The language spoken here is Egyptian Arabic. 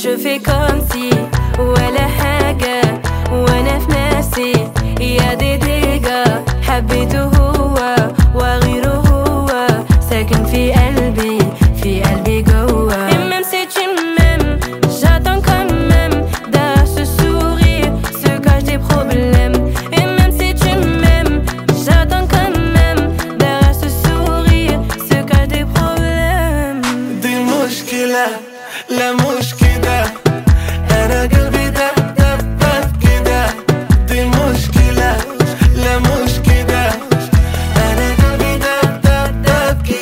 je fais comme si ولا حاجة وانا في نفسي يا دي ديجا حبيته هو وغيره هو ساكن في